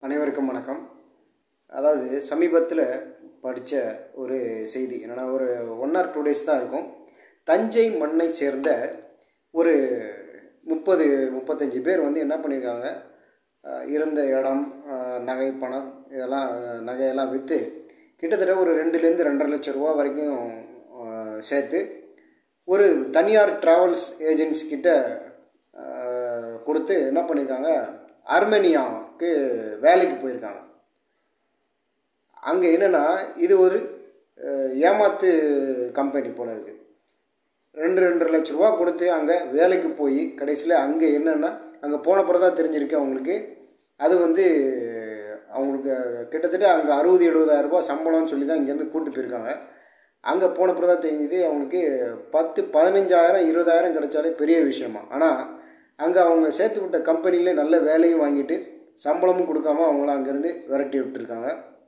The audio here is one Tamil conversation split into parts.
அனைவருக்கும் வணக்கம் அதாவது சமீபத்தில் படித்த ஒரு செய்தி என்னென்னா ஒரு ஒன் ஆர் டூ டேஸ் தான் இருக்கும் தஞ்சை மண்ணை சேர்ந்த ஒரு முப்பது முப்பத்தஞ்சு பேர் வந்து என்ன பண்ணியிருக்காங்க அஹ், இருந்த இடம் அஹ், நகை பணம் இதெல்லாம் அஹ், நகையெல்லாம் விற்று கிட்டத்தட்ட ஒரு ரெண்டுலேருந்து ரெண்டரை லட்சம் ரூபா வரைக்கும் அஹ், சேர்த்து ஒரு தனியார் ட்ராவல்ஸ் ஏஜென்சி கிட்ட அஹ், கொடுத்து என்ன பண்ணியிருக்காங்க அர்மேனியாவுக்கு வேலைக்கு போயிருக்காங்க அங்கே என்னென்னா இது ஒரு அஹ், ஏமாத்து கம்பெனி போல இருக்குது ரெண்டு ரெண்டரை லட்ச ரூபா கொடுத்து அங்கே வேலைக்கு போய் கடைசியில் அங்கே என்னென்னா அங்கே போன பிறகு தான் தெரிஞ்சிருக்கு அவங்களுக்கு அது வந்து அவங்களுக்கு கிட்டத்தட்ட அங்கே அறுபது எழுபதாயிரம் ரூபாய் சம்பளம்னு சொல்லி தான் இங்கேருந்து கூப்பிட்டு போயிருக்காங்க அங்கே போன பிறகு தான் தெரிஞ்சுது அவங்களுக்கு பத்து பதினஞ்சாயிரம் இருபதாயிரம் கிடைச்சாலே பெரிய விஷயமா ஆனால் அங்கே அவங்க சேர்த்து விட்ட கம்பெனிலே நல்ல வேலையும் வாங்கிட்டு சம்பளமும் கொடுக்காம அவங்கள அங்கேருந்து விரட்டி விட்டுருக்காங்க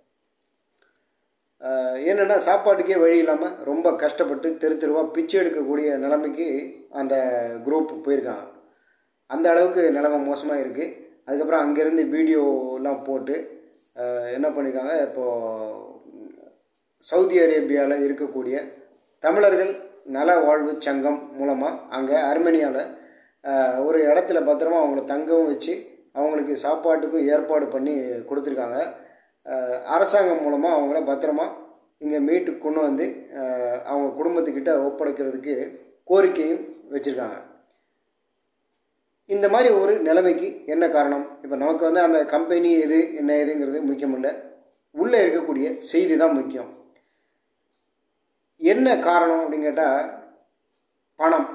ஆஹ் என்னென்னா சாப்பாட்டுக்கே வழி இல்லாமல் ரொம்ப கஷ்டப்பட்டு தெரு தெருவாக பிச்சை எடுக்கக்கூடிய நிலைமைக்கு அந்த குரூப் போயிருக்காங்க அந்த அளவுக்கு நிலைமை மோசமாக இருக்குது அதுக்கப்புறம் அங்கேருந்து வீடியோலாம் போட்டு ஆஹ் என்ன பண்ணியிருக்காங்க இப்போது சவுதி அரேபியாவில் இருக்கக்கூடிய தமிழர்கள் நல வாழ்வு சங்கம் மூலமாக அங்கே அர்மேனியாவில் ஒரு இடத்துல பத்திரமா அவங்கள தங்கவும் வச்சு அவங்களுக்கு சாப்பாட்டுக்கும் ஏற்பாடு பண்ணி கொடுத்துருக்காங்க அஹ், அரசாங்கம் மூலமாக அவங்கள பத்திரமா இங்கே மீட்டு கொண்டு வந்து அஹ், அவங்க குடும்பத்துக்கிட்ட ஒப்படைக்கிறதுக்கு கோரிக்கையும் வச்சுருக்காங்க இந்த மாதிரி ஒரு நிலைமைக்கு என்ன காரணம் இப்போ நமக்கு வந்து அந்த கம்பெனி எது என்ன ஏதுங்கிறது முக்கியம் இல்லை உள்ளே இருக்கக்கூடிய செய்தி தான் முக்கியம் என்ன காரணம் அப்படின்னு கேட்டால் பணம்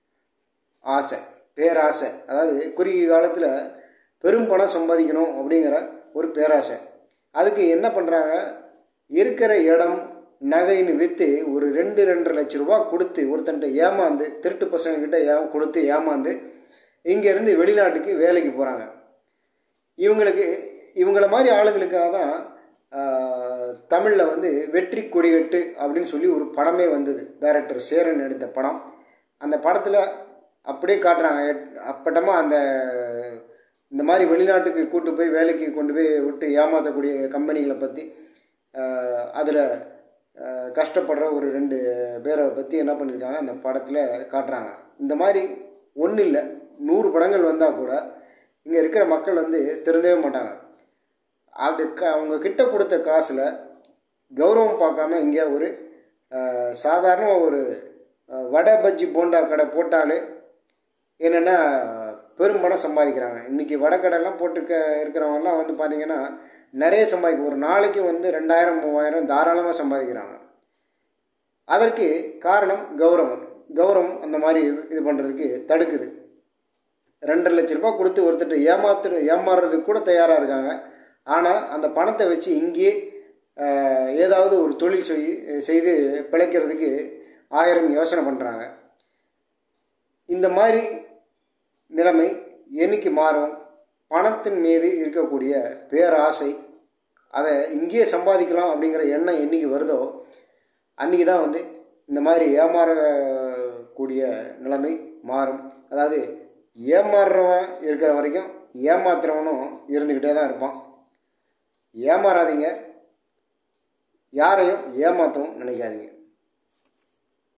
ஆசை பேராசை அதாவது குறுகிய காலத்தில் பெரும் பணம் சம்பாதிக்கணும் அப்படிங்கிற ஒரு பேராசை அதுக்கு என்ன பண்ணுறாங்க இருக்கிற இடம் நகைன்னு விற்று ஒரு ரெண்டு ரெண்டரை லட்ச ரூபா கொடுத்து ஒருத்தன்ட்ட ஏமாந்து திருட்டு பசங்கக்கிட்ட ஏ கொடுத்து ஏமாந்து இங்கேருந்து வெளிநாட்டுக்கு வேலைக்கு போகிறாங்க இவங்களுக்கு இவங்கள மாதிரி ஆளுங்களுக்காக தான் தமிழில் வந்து வெற்றி கொடிகட்டு அப்படின்னு சொல்லி ஒரு படமே வந்தது டைரக்டர் சேரன் எடுத்த படம் அந்த படத்தில் அப்படியே காட்டுறாங்க அப்பட்டமாக அந்த இந்த மாதிரி வெளிநாட்டுக்கு கூட்டு போய் வேலைக்கு கொண்டு போய் விட்டு ஏமாற்றக்கூடிய கம்பெனிகளை பற்றி அதில் கஷ்டப்படுற ஒரு ரெண்டு பேரை பற்றி என்ன பண்ணியிருக்காங்க அந்த படத்தில் காட்டுறாங்க இந்த மாதிரி ஒன்றும் இல்லை நூறு படங்கள் வந்தால் கூட இங்கே இருக்கிற மக்கள் வந்து திருந்தவே மாட்டாங்க அது க அவங்க கிட்ட கொடுத்த காசில் கௌரவம் பார்க்காம இங்கே ஒரு அஹ், சாதாரண ஒரு அஹ், வடை பஜ்ஜி போண்டா கடை போட்டாலே என்னென்னா பெரும் பணம் சம்பாதிக்கிறாங்க இன்றைக்கி வடக்கடைலாம் போட்டுக்க இருக்கிறவங்கலாம் வந்து பார்த்தீங்கன்னா நிறைய சம்பாதிக்க ஒரு நாளைக்கு வந்து ரெண்டாயிரம் மூவாயிரம் தாராளமாக சம்பாதிக்கிறாங்க அதற்கு காரணம் கௌரவம் கௌரவம் அந்த மாதிரி இது பண்ணுறதுக்கு தடுக்குது ரெண்டரை லட்ச ரூபாய் கொடுத்து ஒருத்தர் ஏமாத்து ஏமாறுறதுக்கு கூட தயாராக இருக்காங்க ஆனால் அந்த பணத்தை வச்சு இங்கேயே ஆஹ், ஏதாவது ஒரு தொழில் செய் செய்து பிழைக்கிறதுக்கு ஆயிரம் யோசனை பண்ணுறாங்க இந்த மாதிரி நிலைமை என்னைக்கு மாறும் பணத்தின் மீது இருக்கக்கூடிய பேராசை அதை இங்கேயே சம்பாதிக்கலாம் அப்படிங்கிற எண்ணம் என்னைக்கு வருதோ அன்றைக்கி தான் வந்து இந்த மாதிரி ஏமாறக்கூடிய நிலைமை மாறும் அதாவது ஏமாறுறவன் இருக்கிற வரைக்கும் ஏமாத்துறவனும் இருந்துக்கிட்டே தான் இருப்பான் ஏமாறாதீங்க யாரையும் ஏமாற்றவும் நினைக்காதீங்க